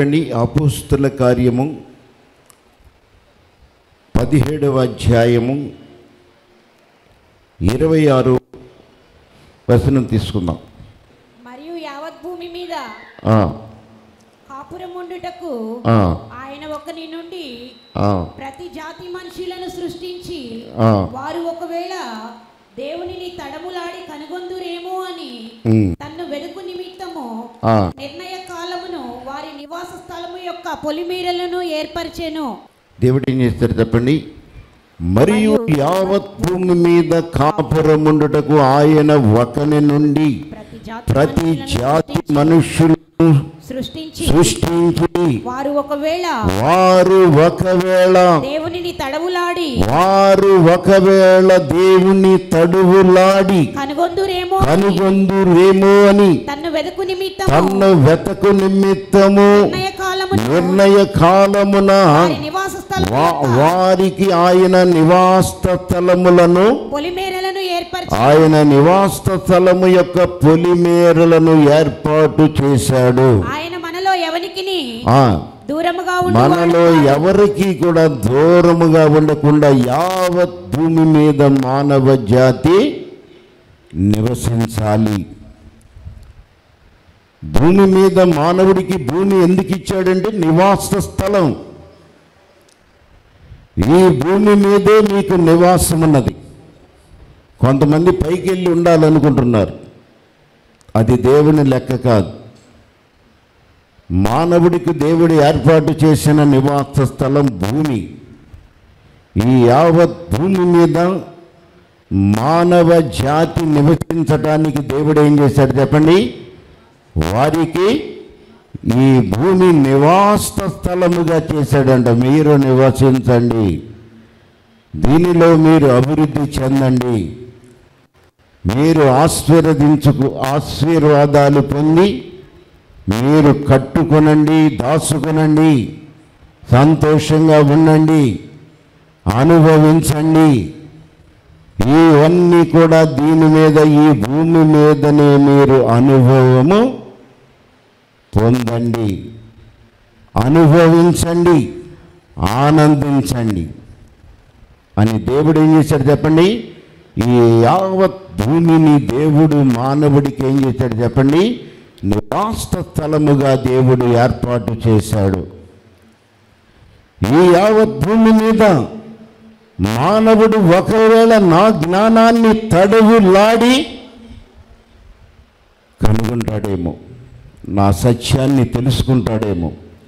చూడండి అపుస్తుల కార్యము పదిహేడవ అధ్యాయము ఇరవై ఆరు వచనం తీసుకుందాం మరియు యావత్ భూమి మీద ఆ, కాపురం ఉండుటకు ఆ, ఆయన ఒకని నుండి ఆ, ప్రతి జాతి మనుషులను సృష్టించి ఆ. వారు ఒకవేళ దేవునిని తడములాడి కనుగొందురేమో అని ఉమ్, తన్ను వెదుకు నిమిత్తము ఆ. నిర్ణయ కాలమును వారి నివాస స్థలము యొక్క పొలిమేరలను ఏర్పరిచెను దేవుడు ఏం చేస్తారు చెప్పండి మరియు యావత్ భూమి మీద కాపురముండుటకు ఆయన ఒకని నుండి ప్రతి జాతి ప్రతి మనుషులను జాతి సృష్టించి- మనుష్యులను సృష్టించి సృష్టించి వారు ఒకవేళ వారు ఒకవేళ దేవునిని తడవులాడి వారు ఒకవేళ దేవుని తడువులాడి కనుగొందురేమో అని కనుగొందురేమో అని తన్ను వెదుకు నిమిత్తము తన్ను వెతకు నిమిత్తము నిర్ణయ కాలమును నిర్ణయ కాలమున వారి నివాస స్థలము వా- యొక్క వారికి ఆయన నివాస స్థలములను పొలిమేరలను ఏర్పరిచి ఆయన నివాస స్థలము యొక్క పొలిమేరలను ఏర్పాటు చేశాడు ఆయన మనలో ఎవనికిని ఆ దూరముగా మనలో ఉండు ఎవరికి కూడా దూరముగా ఉండకుండా యావత్ భూమి మీద మానవ జాతి నివసించాలి భూమి మీద మానవుడికి భూమి ఎందుకు ఇచ్చాడంటే నివాస స్థలం ఈ భూమి మీదే మీకు నివాసం ఉన్నది కొంతమంది పైకి వెళ్ళి ఉండాలనుకుంటున్నారు అది దేవుని లెక్క కాదు మానవుడికి దేవుడు ఏర్పాటు చేసిన నివాస స్థలం భూమి ఈ యావత్ భూమి మీద మానవ జాతి నివసించడానికి దేవుడు ఏం చేశాడు చెప్పండి వారికి ఈ భూమి నివాస స్థలముగా చేశాడంట మీరు నివసించండి దీనిలో మీరు అభివృద్ధి చెందండి మీరు ఆశీర్వదించుకు ఆశీర్వాదాలు పొంది మీరు కట్టుకొనండి దాచుకొనండి సంతోషంగా ఉండండి అనుభవించండి ఇవన్నీ కూడా దీని మీద ఈ భూమి మీదనే మీరు అనుభవము పొందండి అనుభవించండి ఆనందించండి అని దేవుడు ఏం చేశాడు చెప్పండి ఈ యావత్ భూమిని దేవుడు మానవుడికి ఏం చేశాడు చెప్పండి నివాస స్థలముగా దేవుడు ఏర్పాటు చేశాడు ఈ యావత్ భూమి మీద మానవుడు ఒకవేళ నా జ్ఞానాన్ని తడవులాడి కనుగొంటాడేమో నా సత్యాన్ని తెలుసుకుంటాడేమో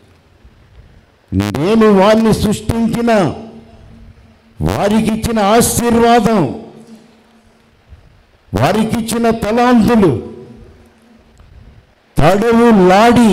నేను వారిని సృష్టించిన వారికి ఇచ్చిన ఆశీర్వాదం వారికి ఇచ్చిన తలాంతులు తడవులాడి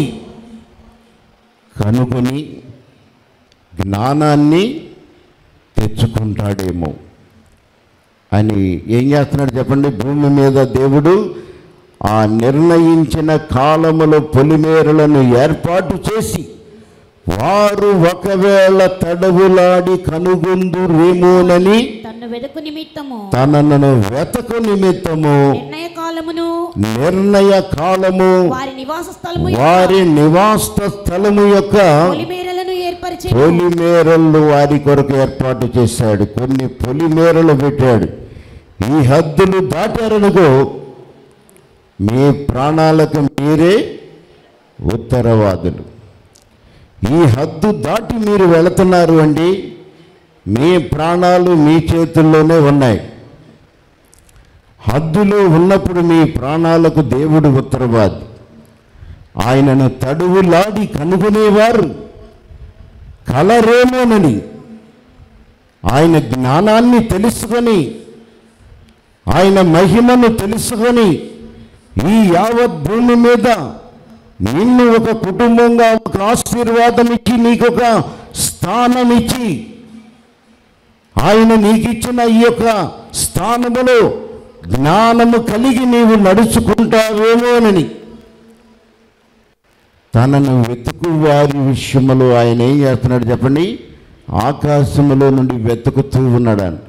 కనుగొని జ్ఞానాన్ని తెచ్చుకుంటాడేమో అని ఏం చేస్తున్నాడు చెప్పండి భూమి మీద దేవుడు ఆ నిర్ణయించిన కాలములో పొలిమేరలను ఏర్పాటు చేసి వారు ఒకవేళ తడవులాడి కనుగొందురేమోనని తన్ను వెదుకు నిమిత్తము తనను వెతకు నిమిత్తము నిర్ణయ కాలమును నిర్ణయ కాలము వారి నివాస స్థలము యొక్క వారి నివాస స్థలము యొక్క పొలిమేరలను ఏర్పరిచి పొలిమేరలు వారి కొరకు ఏర్పాటు చేశాడు కొన్ని పొలిమేరలు పెట్టాడు ఈ హద్దులు దాటారనుకో మీ ప్రాణాలకు మీరే ఉత్తరవాదులు ఈ హద్దు దాటి మీరు వెళుతున్నారు అండి మీ ప్రాణాలు మీ చేతుల్లోనే ఉన్నాయి హద్దులో ఉన్నప్పుడు మీ ప్రాణాలకు దేవుడు ఉత్తరవాది ఆయనను తడువులాడి కనుగొనేవారు కలరేమోనని ఆయన జ్ఞానాన్ని తెలుసుకొని ఆయన మహిమను తెలుసుకొని ఈ యావత్ భూమి మీద నిన్ను ఒక కుటుంబంగా ఒక ఆశీర్వాదం ఇచ్చి నీకు ఒక స్థానం ఇచ్చి ఆయన నీకిచ్చిన ఈ యొక్క స్థానములో జ్ఞానము కలిగి నీవు నడుచుకుంటావేమోనని తనను వెతుకు వారి విషయములో ఆయన ఏం చేస్తున్నాడు చెప్పండి ఆకాశములో నుండి వెతుకుతూ ఉన్నాడు ఆయన.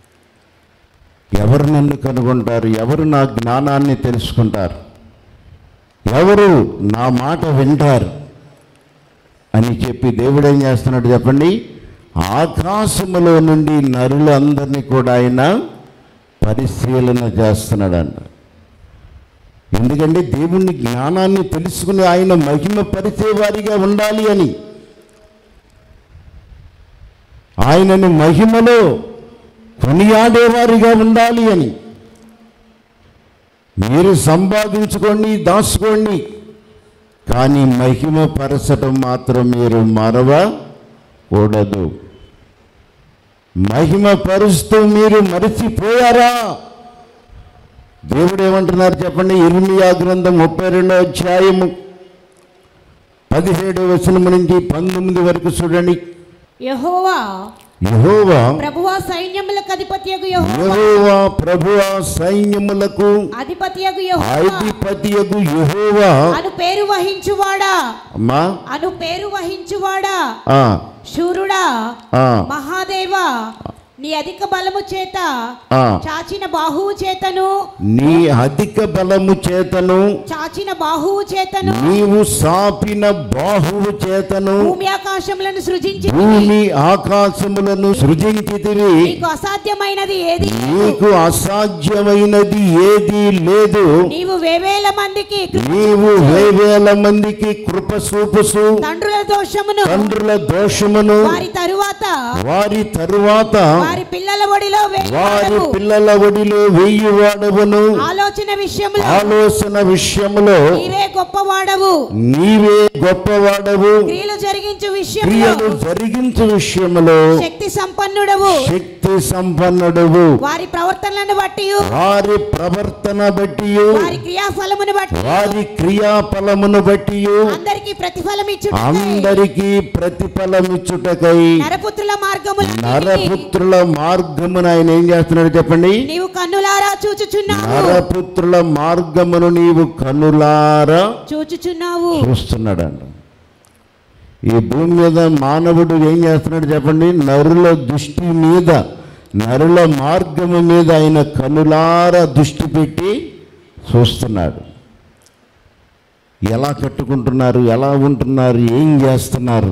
ఎవరు నన్ను కనుగొంటారు ఎవరు నా జ్ఞానాన్ని తెలుసుకుంటారు ఎవరు నా మాట వింటారు అని చెప్పి దేవుడు ఏం చేస్తున్నాడు చెప్పండి ఆకాశములో నుండి నరులందరినీ కూడా ఆయన పరిశీలన చేస్తున్నాడంట ఎందుకంటే దేవుని జ్ఞానాన్ని తెలుసుకుని ఆయన మహిమ పరిచేవారిగా ఉండాలి అని ఆయనను మహిమలో కొనియాడేవారిగా ఉండాలి అని మీరు సంపాదించుకోండి దాచుకోండి కానీ మహిమ పరచటం మాత్రం మీరు మరవకూడదు మహిమ పరుస్తూ మీరు మరిచిపోయారా దేవుడు ఏమంటున్నారు చెప్పండి ఇర్మియా గ్రంథం ముప్పై రెండో అధ్యాయము పదిహేడు వచనం నుంచి పంతొమ్మిది వరకు చూడండి యెహోవా యహోవా ప్రభువా సైన్యములకు అధిపతియగు యెహోవా యహోవా ప్రభువా సైన్యములకు అధిపతియగు యెహోవా అధిపతియగు యహోవా అను పేరు వహించువాడా అమ్మా అను పేరు వహించువాడా ఆ, శూరుడా ఆ, మహాదేవా నీ అధిక బలము చేత ఆ. చాచిన బాహువు చేతను నీ అధిక బలము చేతను చాచిన బాహువు చేతను నీవు సాపిన బాహువు చేతను భూమి ఆకాశములను సృజించి భూమి ఆకాశములను సృజించితివి నీకు అసాధ్యమైనది ఏది లేదు. నీకు అసాధ్యమైనది ఏది లేదు నీవు వేవేల మందికి నీవు వేవేల మందికి కృప చూపుసు తండ్రుల దోషమును తండ్రుల దోషమును వారి తరువాత వారి తరువాత వారి పిల్లల ఒడిలో వారి వేయవాడవు. పిల్లల ఒడిలో వెయ్యి వాడవను ఆలోచన విషయంలో ఆలోచన విషయంలో నీవే గొప్పవాడవు నీవే గొప్పవాడవు క్రియలు జరిగించు విషయంలో క్రియలు జరిగించు విషయంలో శక్తి సంపన్నుడవు శక్తి సంపన్నుడవు వారి ప్రవర్తనలను బట్టి వారి ప్రవర్తన బట్టి వారి క్రియాఫలమును బట్టి వారి క్రియాఫలమును బట్టి అందరికి ప్రతిఫలం ఇచ్చుట అందరికీ ప్రతిఫలమిచ్చుటకై నరపుత్రుల మార్గములు నరపుత్రుల మార్గమును ఆయన ఏం చేస్తున్నాడు చెప్పండి నీవు కన్నులారా చూచుచున్నావు నరపుత్రుల మార్గమును నీవు కనులారా చూచుచున్నావు చూస్తున్నాడంట ఈ భూమి మీద మానవుడు ఏం చేస్తున్నాడు చెప్పండి నరుల దృష్టి మీద నరుల మార్గము మీద ఆయన కనులారా దృష్టి పెట్టి చూస్తున్నాడు ఎలా కట్టుకుంటున్నారు ఎలా ఉంటున్నారు ఏం చేస్తున్నారు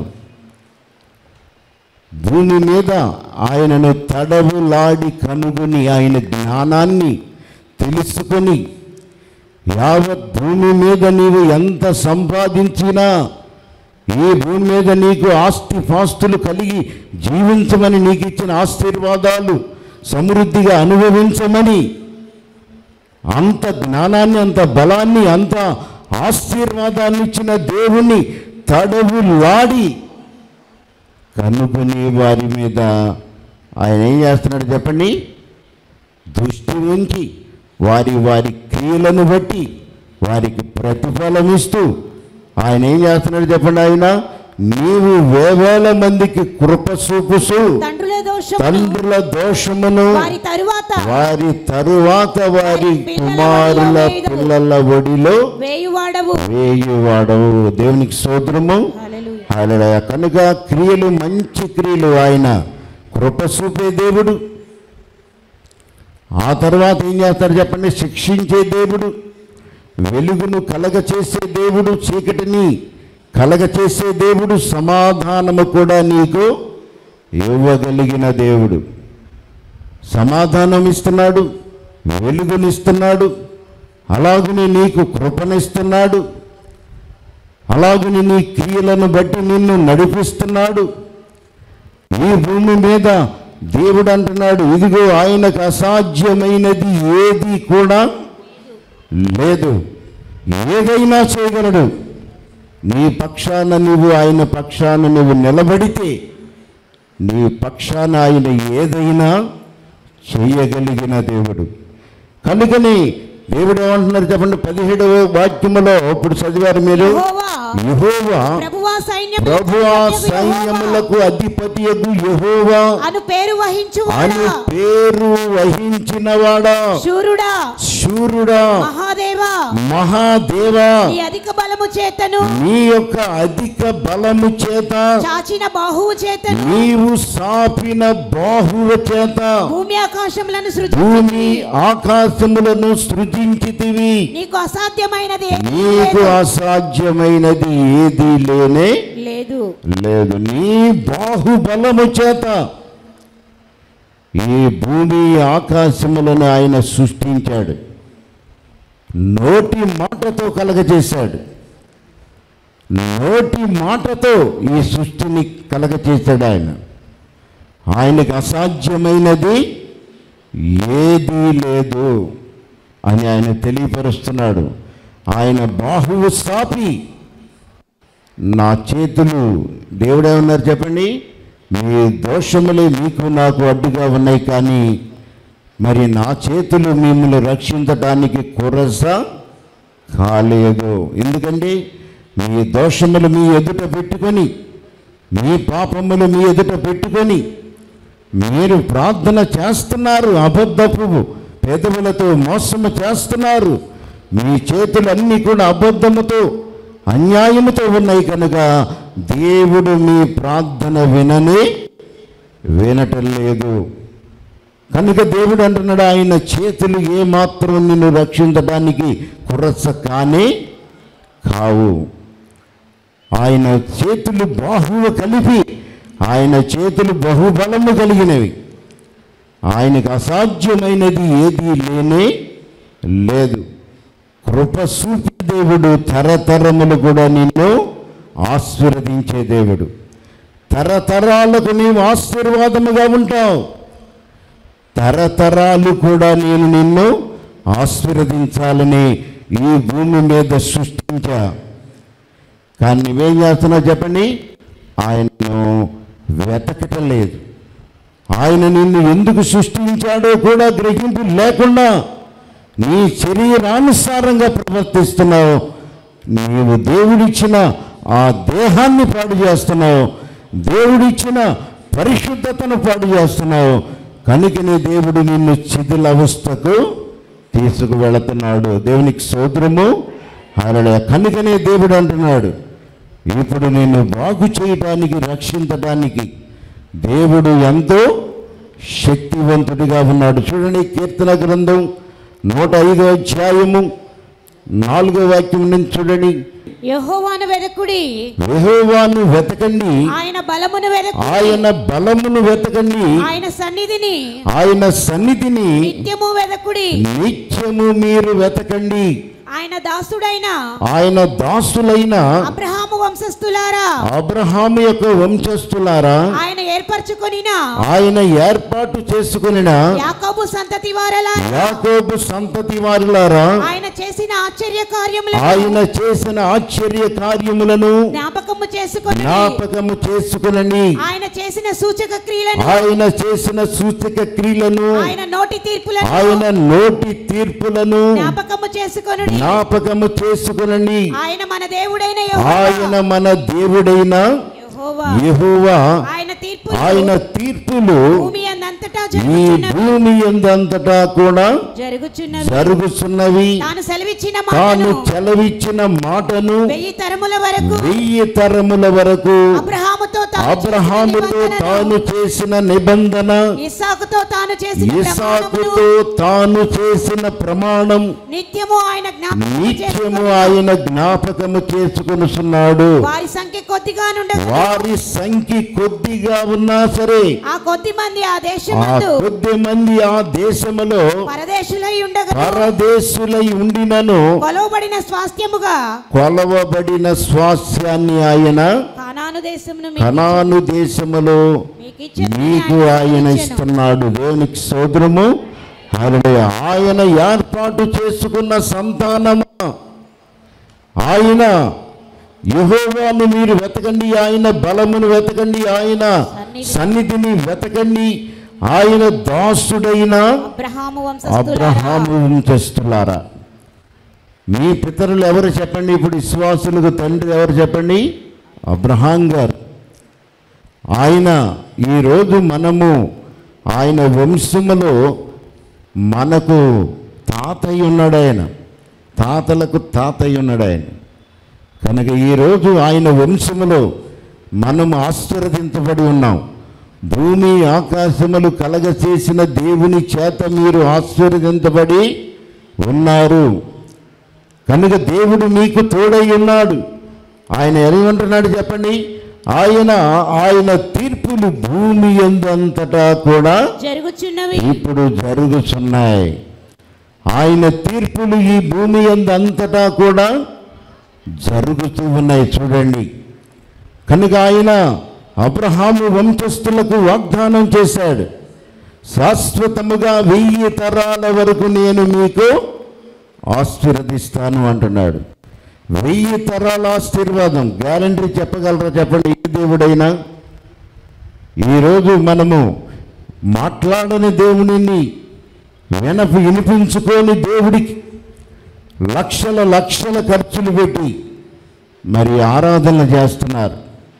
భూమి మీద ఆయనను తడవులాడి కనుగొని ఆయన జ్ఞానాన్ని తెలుసుకొని యావత్ భూమి మీద నీవు ఎంత సంపాదించినా ఈ భూమి మీద నీకు ఆస్తి పాస్తులు కలిగి జీవించమని నీకు ఇచ్చిన ఆశీర్వాదాలు సమృద్ధిగా అనుభవించమని అంత జ్ఞానాన్ని అంత బలాన్ని అంత ఆశీర్వాదాన్ని ఇచ్చిన దేవుణ్ణి తడవులాడి కనుగొని వారి మీద ఆయన ఏం చేస్తున్నాడు చెప్పండి దృష్టి ఉంచి వారి వారి క్రియలను బట్టి వారికి ప్రతిఫలం ఇస్తూ ఆయన ఏం చేస్తున్నాడు చెప్పండి ఆయన నీవు వేవేల మందికి కృప చూపుసు తండ్రుల దోషమును తండ్రుల దోషమును వారి తరువాత వారి తరువాత వారి కుమారుల పిల్లల ఒడిలో వేయువాడవు వేయువాడవు దేవునికి సోదరము హల్లెలూయా. హల్లెలూయా. కనుక క్రియలు మంచి క్రియలు ఆయన కృప చూపే దేవుడు ఆ తర్వాత ఏం చేస్తారు చెప్పండి శిక్షించే దేవుడు వెలుగును కలగ చేసే దేవుడు చీకటిని కలగ చేసే దేవుడు సమాధానము కూడా నీకు ఇవ్వగలిగిన దేవుడు సమాధానం ఇస్తున్నాడు వెలుగునిస్తున్నాడు అలాగనే నీకు కృపనిస్తున్నాడు అలాగని నీ క్రియలను బట్టి నిన్ను నడిపిస్తున్నాడు ఈ భూమి మీద దేవుడు అంటున్నాడు ఇదిగో ఆయనకు అసాధ్యమైనది ఏది కూడా లేదు ఏదైనా చేయగలడు నీ పక్షాన నువ్వు ఆయన పక్షాన నువ్వు నిలబడితే నీ పక్షాన ఆయన ఏదైనా చేయగలిగిన దేవుడు కనుకని దేవుడు ఏమంటున్నారు చెప్పండి పదిహేడవ వాక్యములో ఇప్పుడు చదివారు మీరు యెహోవా యహోవా ప్రభువా సైన్యములకు ప్రభువా అధిపతియగు యెహోవా సైన్యములకు అధిపతియగు యహోవా అను పేరు అని వహించువాడా పేరు వహించినవాడా శూరుడా శూరుడా మహాదేవా మహాదేవా నీ అధిక బలము చేతను నీ యొక్క అధిక బలము చేత చాచిన బాహువు చేతను నీవు సాపిన బాహువ చేత భూమి ఆకాశములను సృష్టి భూమి ఆకాశములను సృజించితివి నీకు అసాధ్యమైనది ఏదీ నీకు లేదు. అసాధ్యమైనది ఏది లేనే లేదు లేదు నీ బాహుబలము చేత ఈ భూమి ఆకాశములను ఆయన సృష్టించాడు నోటి మాటతో కలగజేశాడు నోటి మాటతో ఈ సృష్టిని కలగజేశాడు ఆయన ఆయనకు అసాధ్యమైనది ఏదీ లేదు అని ఆయన తెలియపరుస్తున్నాడు ఆయన బాహువు సాపి నా చేతులు దేవుడేమన్నారు చెప్పండి మీ దోషములే మీకు నాకు అడ్డుగా ఉన్నాయి కానీ మరి నా చేతులు మిమ్మల్ని రక్షించడానికి కురస కాలేదు ఎందుకండి మీ దోషములు మీ ఎదుట పెట్టుకొని మీ పాపములు మీ ఎదుట పెట్టుకొని మీరు ప్రార్థన చేస్తున్నారు అబద్ధపు పెదవులతో మోసము చేస్తున్నారు మీ చేతులన్నీ కూడా అబద్ధముతో అన్యాయముతో ఉన్నాయి కనుక దేవుడు మీ ప్రార్థన వినని వినటం లేదు కనుక దేవుడు అంటున్నాడు ఆయన చేతులు ఏమాత్రం నిన్ను రక్షించడానికి కురస కానీ కావు ఆయన చేతులు బాహువు కలిపి ఆయన చేతులు బహుబలము కలిగినవి ఆయనకు అసాధ్యమైనది ఏదీ లేనే లేదు కృప సూపి దేవుడు తరతరములు కూడా నిన్ను ఆశీర్వదించే దేవుడు తరతరాలకు నీవు ఆశీర్వాదముగా ఉంటావు తరతరాలు కూడా నేను నిన్ను ఆశీర్వదించాలని ఈ భూమి మీద సృష్టించా కానీ నువ్వేం చేస్తున్నావు చెప్పండి ఆయనను వెతకటం లేదు ఆయన నిన్ను ఎందుకు సృష్టించాడో కూడా గ్రహింపు లేకుండా నీ శరీరానుసారంగా ప్రవర్తిస్తున్నావు నీవు దేవుడిచ్చిన ఆ దేహాన్ని పాడు చేస్తున్నావు దేవుడిచ్చిన పరిశుద్ధతను పాడు చేస్తున్నావు కనుకనే దేవుడు నిన్ను శిథిల అవస్థకు తీసుకువెళుతున్నాడు దేవునికి సోదరము ఆయన కనుకనే దేవుడు అంటున్నాడు ఇప్పుడు నేను బాగు చేయడానికి రక్షించడానికి దేవుడు ఎంతో శక్తివంతుడిగా ఉన్నాడు చూడండి కీర్తన గ్రంథం నూట ఐదో అధ్యాయము నాలుగో వాక్యం నుంచి చూడండి యెహోవాను వెదకుడి యెహోవాను వెతకండి ఆయన బలమును వెదకు ఆయన బలమును వెతకండి ఆయన సన్నిధిని ఆయన సన్నిధిని నిత్యము వెదకుడి నిత్యము మీరు వెతకండి ఆయన దాసుడైన ఆయన దాసులైన అబ్రహాము వంశస్థులారా అబ్రహాము యొక్క వంశస్థులారా ఆయన ఏర్పరచుకొనిన ఆయన ఏర్పాటు చేసుకునిన యాకోబు సంతతి వారలా యాకోబు సంతతి వారులారా ఆయన చేసిన ఆశ్చర్య కార్యములను ఆయన చేసిన ఆశ్చర్య కార్యములను జ్ఞాపకము చేసుకొని జ్ఞాపకము చేసుకునండి ఆయన చేసిన సూచక క్రియలను ఆయన చేసిన సూచక క్రియలను ఆయన నోటి తీర్పులను ఆయన నోటి తీర్పులను జ్ఞాపకము చేసుకొని జ్ఞాపకము చేసుకునండి ఆయన మన దేవుడైన యెహోవా. ఆయన మన దేవుడైన యెహోవా యెహోవా ఆయన తీర్పు ఆయన తీర్పులు భూమి అందంతటా ఈ జరుగుచున్నవి భూమి ఎందంతటా కూడా జరుగుచున్నవి జరుగుతున్నవి తాను సెలవిచ్చిన తాను మాటను చెలవిచ్చిన మాటను వెయ్యి తరముల వరకు వెయ్యి తరముల వరకు అబ్రహాముతో తాను అబ్రహాముతో చేసిన తాను నిబంధనను, చేసిన నిబంధన ఇస్సాకుతో తాను చేసిన ఇసాకుతో ప్రమాణమును తాను చేసిన ప్రమాణం నిత్యము ఆయన జ్ఞాపకము నిత్యము చేసుకొని ఆయన జ్ఞాపకము చేసుకొనుచున్నాడు వారి సంఖ్య కొద్దిగా నుండగా వారి సంఖ్య కొద్దిగా ఉన్నా సరే ఆ కొద్ది మంది ఆ ఆ దేశమందు కొద్ది మంది ఆ దేశములో పరదేశులై ఉండగా పరదేశులై ఉండినను కొలవబడిన స్వాస్థ్యముగా కొలవబడిన స్వాస్యాన్ని ఆయన కానాను దేశమును కనాను దేశములో మీకు ఇచ్చెను మీకు ఆయన ఇస్తున్నాడు దేవునికి సోదరము హల్లెలూయా. ఆయన ఏర్పాటు చేసుకున్న సంతానమా ఆయన యెహోవాను మీరు వెతకండి ఆయన బలమును వెతకండి ఆయన సన్నిధిని వెతకండి ఆయన దాసుడైన అబ్రహాము వంశస్థులారా అబ్రహాము వంశస్థులారా మీ పితరులు ఎవరు చెప్పండి ఇప్పుడు విశ్వాసులకు తండ్రి ఎవరు చెప్పండి అబ్రహాం గారు ఆయన ఈరోజు మనము ఆయన వంశములో మనకు తాతయ్య ఉన్నాడు ఆయన తాతలకు తాతయ్య ఉన్నాడు ఆయన కనుక ఈరోజు ఆయన వంశములో మనం ఆశీర్వదించబడి ఉన్నాం భూమి ఆకాశములు కలగచేసిన దేవుని చేత మీరు ఆశీర్వదించబడి ఉన్నారు కనుక దేవుడు మీకు తోడై ఉన్నాడు ఆయన ఏమంటున్నాడు చెప్పండి ఆయన ఆయన తీర్పులు భూమి ఎందంతటా కూడా జరుగుచున్నవి ఇప్పుడు జరుగుతున్నాయి ఆయన తీర్పులు ఈ భూమి అంతటా కూడా జరుగుతూ ఉన్నాయి చూడండి కనుక ఆయన అబ్రహాము వంశస్థులకు వాగ్దానం చేశాడు శాశ్వతముగా వెయ్యి తరాల వరకు నేను మీకు ఆశీర్వదిస్తాను అంటున్నాడు వెయ్యి తరాల ఆశీర్వాదం గ్యారంటీ చెప్పగలరా చెప్పండి ఏ దేవుడైనా ఈరోజు మనము మాట్లాడని దేవునిని వెనపు వినిపించుకొని దేవుడికి లక్షల లక్షల ఖర్చులు పెట్టి మరి ఆరాధన చేస్తున్నారు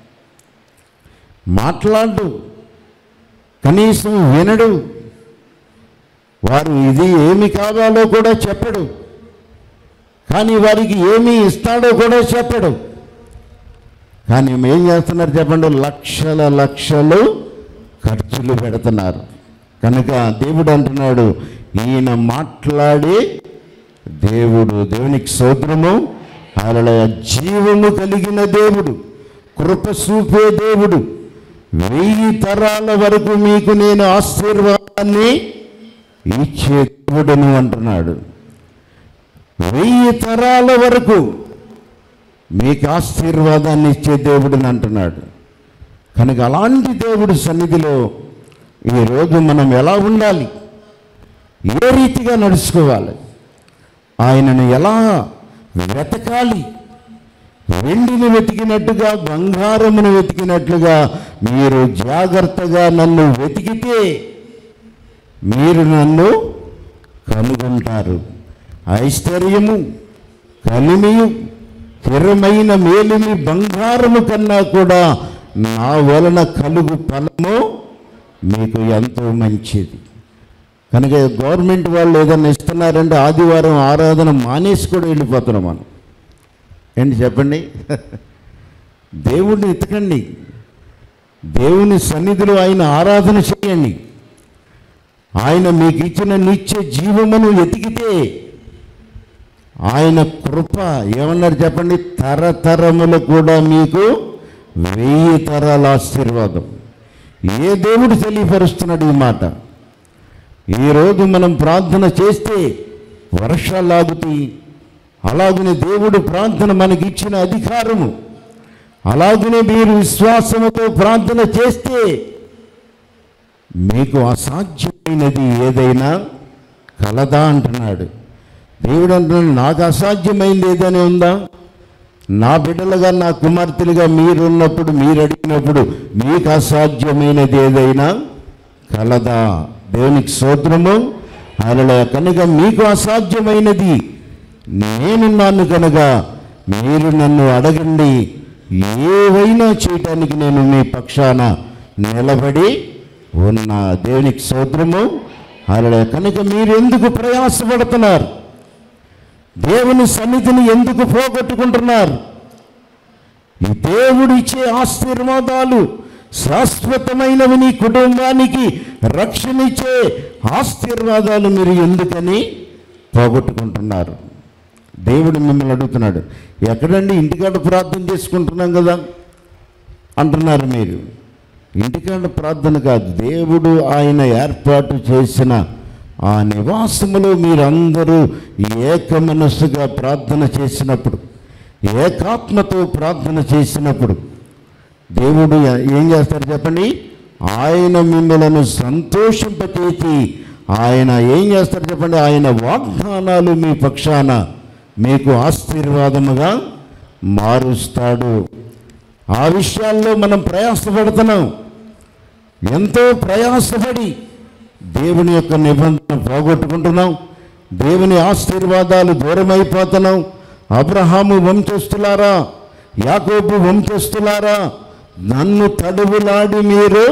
మాట్లాడు కనీసం వినడు వారు ఇది ఏమి కావాలో కూడా చెప్పడు కానీ వారికి ఏమి ఇస్తాడో కూడా చెప్పడు కానీ ఏం చేస్తున్నారు చెప్పండి లక్షల లక్షలు ఖర్చులు పెడుతున్నారు కనుక దేవుడు అంటున్నాడు ఈయన మాట్లాడే దేవుడు దేవునికి సోదరము అలా జీవము కలిగిన దేవుడు కృప చూపే దేవుడు వెయ్యి తరాల వరకు మీకు నేను ఆశీర్వాదాన్ని ఇచ్చే దేవుడును అంటున్నాడు వెయ్యి తరాల వరకు మీకు ఆశీర్వాదాన్ని ఇచ్చే దేవుడిని అంటున్నాడు కనుక అలాంటి దేవుడి సన్నిధిలో ఈరోజు మనం ఎలా ఉండాలి ఏ రీతిగా నడుచుకోవాలి ఆయనను ఎలా వెతకాలి వెండిని వెతికినట్టుగా బంగారమును వెతికినట్లుగా మీరు జాగ్రత్తగా నన్ను వెతికితే మీరు నన్ను కనుగొంటారు ఐశ్వర్యము కలిమియు స్థిరమైన మేలిమి బంగారము కన్నా కూడా నా వలన కలుగు ఫలము మీకు ఎంతో మంచిది కనుక గవర్నమెంట్ వాళ్ళు ఏదైనా ఇస్తున్నారంటే ఆదివారం ఆరాధన మానేసి కూడా వెళ్ళిపోతున్నాం మనం ఏంటి చెప్పండి దేవుడిని ఎతకండి దేవుని సన్నిధిలో ఆయన ఆరాధన చేయండి ఆయన మీకు ఇచ్చిన నిత్య జీవమును వెతికితే ఆయన కృప ఏమన్నారు చెప్పండి తరతరములు కూడా మీకు వెయ్యి తరాల ఆశీర్వాదం ఏ దేవుడు తెలియపరుస్తున్నాడు ఈ మాట ఈరోజు మనం ప్రార్థన చేస్తే వర్షాలు ఆగుతాయి అలాగనే దేవుడు ప్రార్థన మనకి ఇచ్చిన అధికారము అలాగనే మీరు విశ్వాసముతో ప్రార్థన చేస్తే మీకు అసాధ్యమైనది ఏదైనా కలదా అంటున్నాడు దేవుడు అంటున్నాడు నాకు అసాధ్యమైంది ఏదైనా ఉందా నా బిడ్డలుగా నా కుమార్తెలుగా మీరున్నప్పుడు మీరు అడిగినప్పుడు మీకు అసాధ్యమైనది ఏదైనా కలదా దేవునికి సోద్రము అలా కనుక మీకు అసాధ్యమైనది నేనున్నాను కనుక మీరు నన్ను అడగండి ఏవైనా చేయటానికి నేను మీ పక్షాన నిలబడి ఉన్న దేవునికి సోద్రము అలా కనుక మీరు ఎందుకు ప్రయాసపడుతున్నారు దేవుని సన్నిధిని ఎందుకు పోగొట్టుకుంటున్నారు ఈ దేవుడు ఇచ్చే ఆశీర్వాదాలు శాశ్వతమైనవి నీ కుటుంబానికి రక్షణ ఇచ్చే ఆశీర్వాదాలు మీరు ఎందుకని పోగొట్టుకుంటున్నారు దేవుడు మిమ్మల్ని అడుగుతున్నాడు ఎక్కడండి ఇంటికాడ ప్రార్థన చేసుకుంటున్నాం కదా అంటున్నారు మీరు ఇంటికాడ ప్రార్థన కాదు దేవుడు ఆయన ఏర్పాటు చేసిన ఆ నివాసములో మీరందరూ ఏక మనస్సుగా ప్రార్థన చేసినప్పుడు ఏకాత్మతో ప్రార్థన చేసినప్పుడు దేవుడు ఏం చేస్తారు చెప్పండి ఆయన మిమ్మలను సంతోషింపచేసి ఆయన ఏం చేస్తారు చెప్పండి ఆయన వాగ్దానాలు మీ పక్షాన మీకు ఆశీర్వాదముగా మారుస్తాడు ఆ విషయాల్లో మనం ప్రయాసపడుతున్నాం ఎంతో ప్రయాసపడి దేవుని యొక్క నిబంధన పోగొట్టుకుంటున్నాం దేవుని ఆశీర్వాదాలు దూరమైపోతున్నాం అబ్రహాము వంశస్థులారా యాకోబు వంశస్థులారా నన్ను తడువులాడి మీరు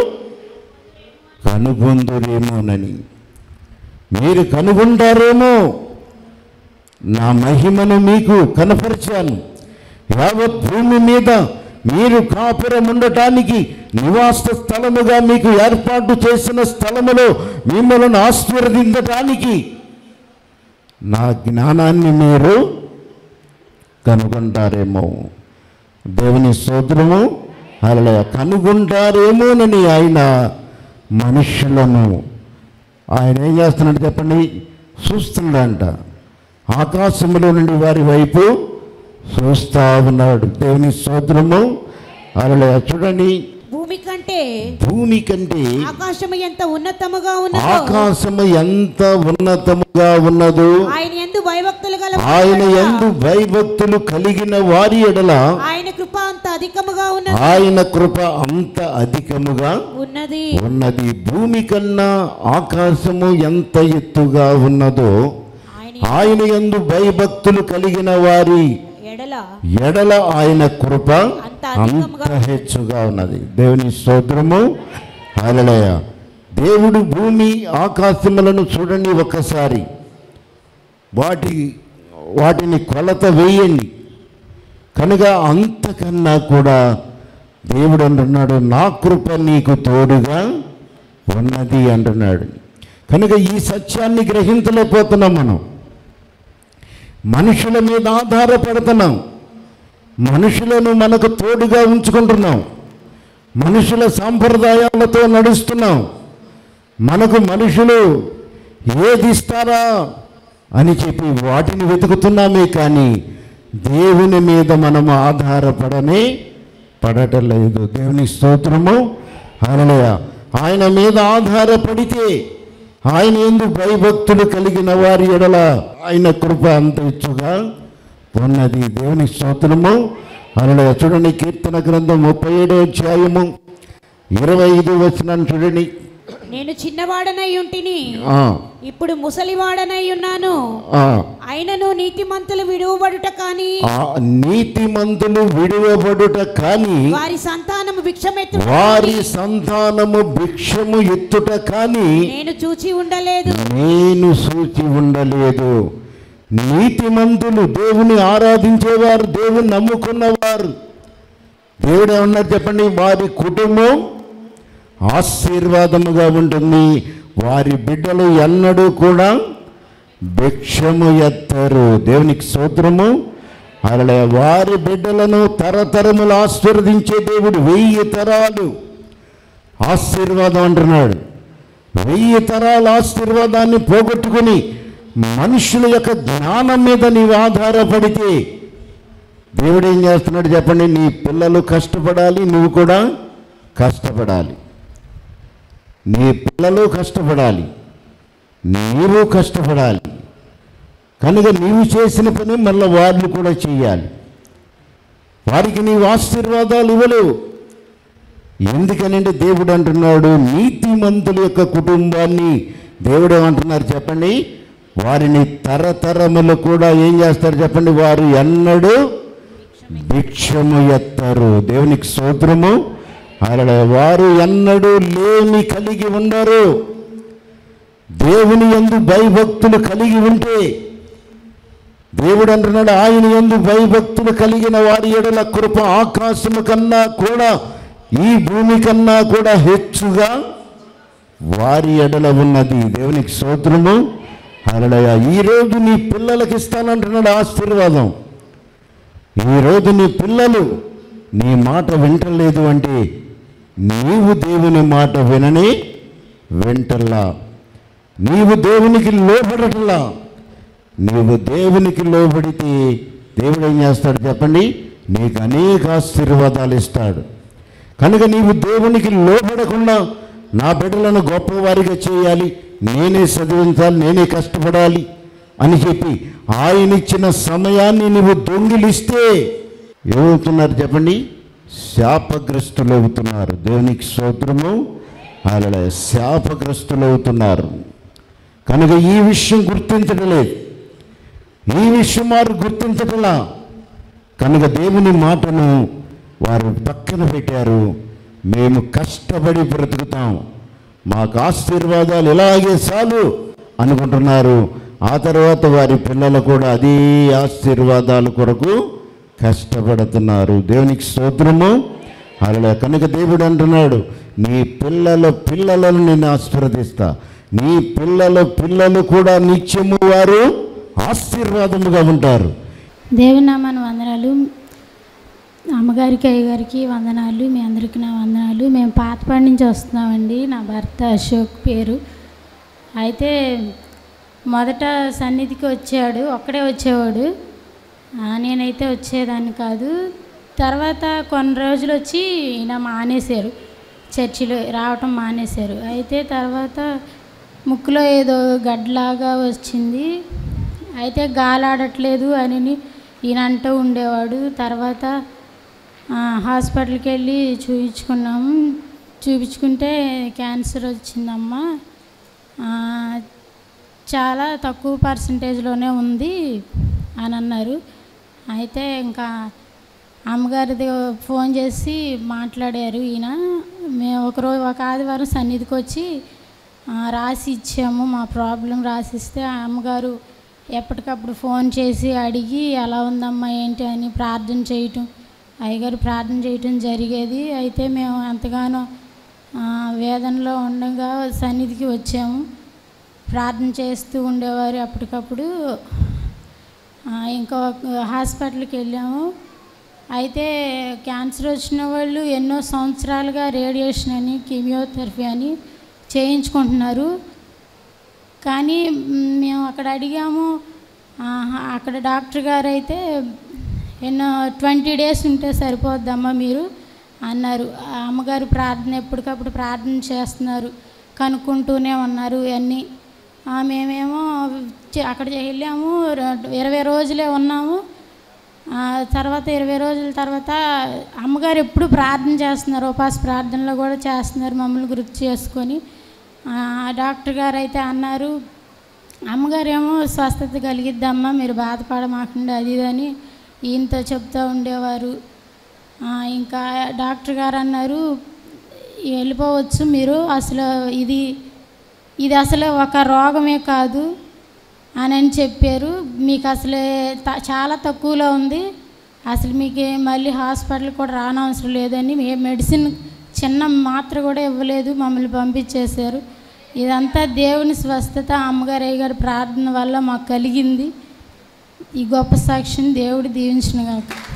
కనుగొందురేమోనని మీరు కనుగొంటారేమో నా మహిమను మీకు కనపరిచాను యావత్ భూమి మీద మీరు కాపురం ఉండటానికి నివాస స్థలముగా మీకు ఏర్పాటు చేసిన స్థలములో మిమ్మల్ని ఆశీర్వదించటానికి నా జ్ఞానాన్ని మీరు కనుగొంటారేమో దేవుని సోదరము అలా కనుగొంటారేమోనని ఆయన మనుషులను ఆయన ఏం చేస్తున్నాడు చెప్పండి చూస్తున్నాడంట ఆకాశంలో నుండి వారి వైపు చూస్తా ఉన్నాడు దేవుని స్తోత్రము అలా చూడండి భూమి కంటే భూమి కంటే ఆకాశము ఎంత ఉన్నతముగా ఉన్నదో ఆకాశము ఎంత ఉన్నతముగా ఉన్నదో ఆయన ఎందు భయభక్తులు గల ఆయన ఎందు భయభక్తులు కలిగిన వారి ఎడల ఆయన కృప అంత అధికముగా ఉన్నది ఆయన కృప అంత అధికముగా ఉన్నది ఉన్నది భూమి కన్నా ఆకాశము ఎంత ఎత్తుగా ఉన్నదో ఆయన ఆయన ఎందు భయభక్తులు కలిగిన వారి ఎడల ఎడల ఆయన కృప అంత అధికముగా అంత హెచ్చుగా ఉన్నది దేవుని స్తోత్రము హల్లెలూయ దేవుడు భూమి ఆకాశములను చూడండి ఒక్కసారి వాటి వాటిని కొలత వేయండి కనుక అంతకన్నా కూడా దేవుడు అంటున్నాడు నా కృప నీకు తోడుగా ఉన్నది అంటున్నాడు కనుక ఈ సత్యాన్ని గ్రహించలేకపోతున్నాం మనం మనుషుల మీద ఆధారపడుతున్నాం మనుషులను మనకు తోడుగా ఉంచుకుంటున్నాం మనుషుల సాంప్రదాయాలతో నడుస్తున్నాం మనకు మనుషులు ఏది ఇస్తారా అని చెప్పి వాటిని వెతుకుతున్నామే కానీ దేవుని మీద మనం ఆధారపడనే పడటం లేదు దేవుని స్తోత్రము హల్లెలూయా ఆయన మీద ఆధారపడితే ఆయన ఎందు భయభక్తులు కలిగిన వారి ఎడల ఆయన కృప అంత ఇచ్చుగా ఉన్నది దేవుని స్తోత్రము అలా చూడండి కీర్తన గ్రంథం ముప్పై ఏడో అధ్యాయము ఇరవై ఐదు వచ్చినాను చూడండి నేను చిన్నవాడనై ఉంటిని ఆ, ఇప్పుడు ముసలివాడనై ఉన్నాను ఆ, అయినను నీతిమంతులు విడువబడుట కాని ఆ నీతిమంతులు విడువబడుట కానీ వారి సంతానము భిక్షమెత్తు వారి సంతానము భిక్షము ఎత్తుట కానీ నేను చూచి ఉండలేదు నేను సూచి ఉండలేదు నీతిమంతులు దేవుని ఆరాధించేవారు దేవుని నమ్ముకున్నవారు దేవుడు ఏమన్నారు చెప్పండి వారి కుటుంబం ఆశీర్వాదముగా ఉంటుంది వారి బిడ్డలు ఎన్నడూ కూడా భిక్షము ఎత్తరు దేవునికి స్తోత్రము అలా వారి బిడ్డలను తరతరములు ఆశీర్వదించే దేవుడు వెయ్యి తరాలు ఆశీర్వాదం అంటున్నాడు వెయ్యి తరాల ఆశీర్వాదాన్ని పోగొట్టుకుని మనుషుల యొక్క జ్ఞానం మీద నీవు ఆధారపడితే దేవుడు ఏం చేస్తున్నాడు చెప్పండి నీ పిల్లలు కష్టపడాలి నువ్వు కూడా కష్టపడాలి నీ పిల్లలు కష్టపడాలి నీవు కష్టపడాలి కనుక నీవు చేసిన పని మళ్ళీ వాళ్ళు కూడా చేయాలి వారికి నీవు ఆశీర్వాదాలు ఇవ్వలేవు ఎందుకనంటే దేవుడు అంటున్నాడు నీతిమంతుల యొక్క కుటుంబాన్ని దేవుడు ఏమంటున్నారు చెప్పండి వారిని తరతరములు కూడా ఏం చేస్తారు చెప్పండి వారు ఎన్నడూ భిక్షము ఎత్తారు దేవునికి స్తోత్రము అలా వారు ఎన్నడూ లేమి కలిగి ఉండరు దేవుని యందు భయభక్తులు కలిగి ఉంటే దేవుడు అంటున్నాడు ఆయన ఎందు భయభక్తులు కలిగిన వారి ఎడల కృప ఆకాశము కన్నా కూడా ఈ భూమి కన్నా కూడా హెచ్చుగా వారి ఎడల ఉన్నది దేవునికి స్తోత్రము అలడయ ఈరోజు నీ పిల్లలకి ఇస్తానంటున్నాడు ఆశీర్వాదం ఈరోజు నీ పిల్లలు నీ మాట వింటలేదు అంటే నీవు దేవుని మాట వినని వింటల్లా నీవు దేవునికి లోబడటలా నీవు దేవునికి లోబడితే దేవుడు ఏం చేస్తాడు చెప్పండి నీకు అనేక ఆశీర్వాదాలు ఇస్తాడు కనుక నీవు దేవునికి లోబడకుండా నా బిడ్డలను గొప్పవారిగా చేయాలి నేనే చదివించాలి నేనే కష్టపడాలి అని చెప్పి ఆయన ఇచ్చిన సమయాన్ని నువ్వు దొంగిలిస్తే ఏమవుతున్నారు చెప్పండి శాపగ్రస్తులు అవుతున్నారు దేవునికి స్తోత్రము అలా శాపగ్రస్తులు అవుతున్నారు కనుక ఈ విషయం గుర్తించడం లేదు ఈ విషయం వారు గుర్తించటలా కనుక దేవుని మాటను వారు పక్కన పెట్టారు మేము కష్టపడి బ్రతుకుతాం మాకు ఆశీర్వాదాలు ఇలాగే చాలు అనుకుంటున్నారు ఆ తర్వాత వారి పిల్లలు కూడా అదే ఆశీర్వాదాల కొరకు కష్టపడుతున్నారు దేవునికి స్తోత్రము అలా కనుక దేవుడు అంటున్నాడు నీ పిల్లల పిల్లలను నేను ఆశీర్వదిస్తా నీ పిల్లల పిల్లలు కూడా నిత్యము వారు ఆశీర్వాదముగా ఉంటారు దేవుని నామాను వందనాలు అమ్మగారికి అయ్యగారికి వందనాలు మీ అందరికీ నా వందనాలు మేము పాతపాడి నుంచి వస్తున్నామండి నా భర్త అశోక్ పేరు అయితే మొదట సన్నిధికి వచ్చాడు ఒక్కడే వచ్చేవాడు ఆ, నేనైతే వచ్చేదాన్ని కాదు తర్వాత కొన్ని రోజులు వచ్చి ఈయన మానేశారు చర్చిలో రావటం మానేశారు అయితే తర్వాత ముక్కులో ఏదో గడ్లాగా వచ్చింది అయితే గాలాడట్లేదు అని ఈయన అంటూ ఉండేవాడు తర్వాత ఆ, హాస్పిటల్కి వెళ్ళి చూపించుకున్నాము చూపించుకుంటే క్యాన్సర్ వచ్చిందమ్మా ఆ, చాలా తక్కువ పర్సంటేజ్లోనే ఉంది అని అన్నారు అయితే ఇంకా అమ్మగారిది ఫోన్ చేసి మాట్లాడారు ఈయన మేము ఒకరోజు ఒక ఆదివారం సన్నిధికి వచ్చి ఆ, రాసి ఇచ్చాము మా ప్రాబ్లం రాసిస్తే ఆ అమ్మగారు ఎప్పటికప్పుడు ఫోన్ చేసి అడిగి ఎలా ఉందమ్మా ఏంటి అని ప్రార్థన చేయటం అయ్యగారు ప్రార్థన చేయటం జరిగేది అయితే మేము ఎంతగానో ఆ, వేదనలో ఉండగా సన్నిధికి వచ్చాము ప్రార్థన చేస్తూ ఉండేవారు అప్పటికప్పుడు ఆ, ఇంకో హాస్పిటల్కి వెళ్ళాము అయితే క్యాన్సర్ వచ్చిన వాళ్ళు ఎన్నో సంవత్సరాలుగా రేడియేషన్ అని కీమియోథెరపీ అని చేయించుకుంటున్నారు కానీ మ్, మేము అక్కడ అడిగాము ఆ, అక్కడ డాక్టర్ గారు అయితే ఎన్నో ట్వంటీ డేస్ ఉంటే సరిపోద్దమ్మా మీరు అన్నారు ఆ అమ్మగారు ప్రార్థన ఎప్పటికప్పుడు ప్రార్థన చేస్తున్నారు కనుక్కుంటూనే ఉన్నారు ఇవన్నీ ఆ, మేమేమో చే- అక్కడ వెళ్ళాము ర- ఇరవై రోజులే ఉన్నాము ఆ, తర్వాత ఇరవై రోజుల తర్వాత అమ్మగారు ఎప్పుడు ప్రార్థన చేస్తున్నారు ఉపాస ప్రార్థనలో కూడా చేస్తున్నారు మమ్మల్ని గుర్తు చేసుకొని ఆ, డాక్టర్ గారు అయితే అన్నారు అమ్మగారు ఏమో స్వస్థత కలిగిద్దమ్మా మీరు బాధపడమాకండి అది ఇది అని ఈయనతో చెప్తూ ఉండేవారు ఆ, ఇంకా డాక్టర్ గారు అన్నారు వెళ్ళిపోవచ్చు మీరు అసలు ఇది ఇది అసలు ఒక రోగమే కాదు అని అని చెప్పారు మీకు అసలు త- చాలా తక్కువలో ఉంది అసలు మీకు మళ్ళీ హాస్పిటల్ కూడా రానవసరం లేదని ఏ మెడిసిన్ చిన్న మాత్ర కూడా ఇవ్వలేదు మమ్మల్ని పంపించేశారు ఇదంతా దేవుని స్వస్థత అమ్మగారు అయ్యగారి ప్రార్థన వల్ల మాకు కలిగింది ఈ గొప్ప సాక్ష్యం దేవుడు దీవించిన గాక